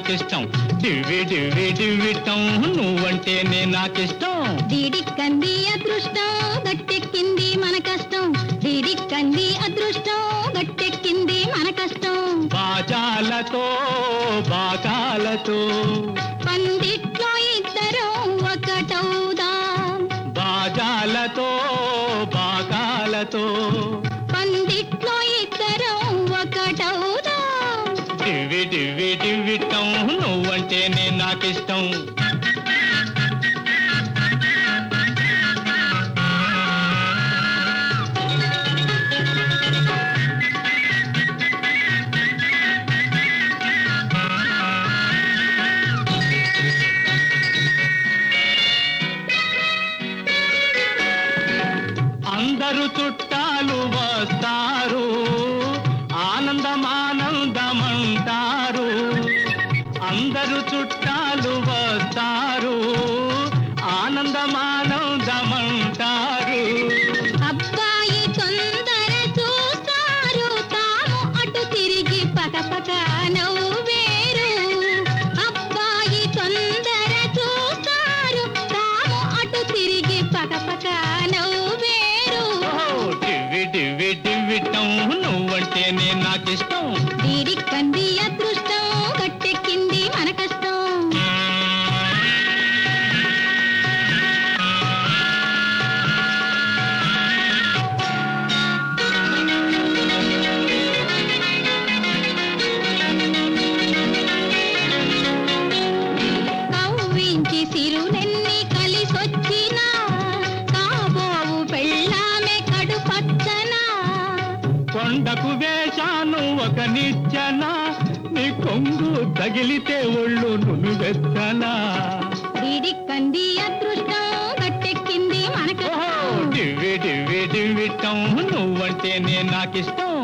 నాకిష్టం డివ్వి డివ్వి డివ్విటం నువ్వంటేనే నాకిష్టం డిడిక్కంది అదృష్టం గట్టెక్కింది మన కష్టం డిడిక్కంది అదృష్టం గట్టెక్కింది మన కష్టం బాజాలతో బాకాలతో పందిట్లో ఇద్దరం ఒకటవుదాం బాజాలతో బాకాలతో పందిట్లో ఇద్దరం ఒకటవుదాం డివ్వి డివ్వి డివ్విటం నువ్వంటేనే నాకిష్టం అందరూ చుట్టాలు వస్తారు ఆనందమానందమంటారు అందరూ చుట్టాలు వస్తారు ఆనందమానందమంటారు అబ్బాయి తొందర చూస్తారు తాము అటు తిరిగి పకపక నవ్వేరు అబ్బాయి తొందర చూస్తారు తాము అటు తిరిగి పకపక నవ్వేరు ఓహో, డివ్వి డివ్వి డివ్విటం నువ్వంటేనే నాకిష్టం కంది అదృష్టం గట్టెక్కింది మన కష్టం కవ్వించి సిరునెన్ని కలిసొచ్చినా కాబోవు పెళ్ళామె కడు పచ్చనా కొండకు వేశాను ఒక నిచ్చెన నీ కొంగు తగిలితే ఒళ్ళు నునువెత్తనా కంది అదృష్టం గట్టెక్కింది మన ఓహో, కష్టం డివ్వి డివ్వి డివ్విటం నువ్వంటేనే నాకిష్టం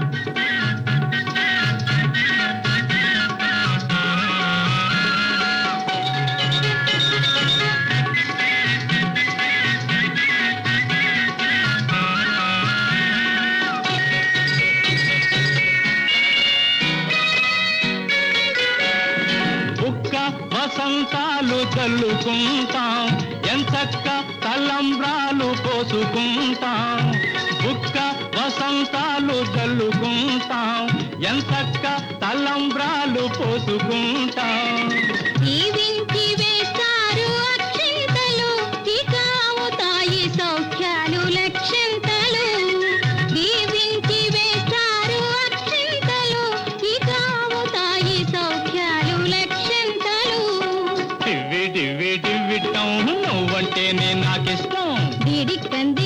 బుక్క వసంతాలు చల్లుకుంటాం ఎంచక్క తలంబ్రాలు పోసుకుంటాం బుక్క వసంతాలు చల్లుకుంటాం ఎంచక్క తలంబ్రాలు పోసుకుంటాం దీవించి వేస్తారు అక్షింతలు ఇక అవుతాయి సౌఖ్యాలు లక్షంతలు దీవించి వేస్తారు అక్షింతలు ఇక అవుతాయి సౌఖ్యాలు లక్షంతలు డివ్వి డివ్వి డివ్విటం నువ్వంటేనే నాకిష్టం డిడిక్కంది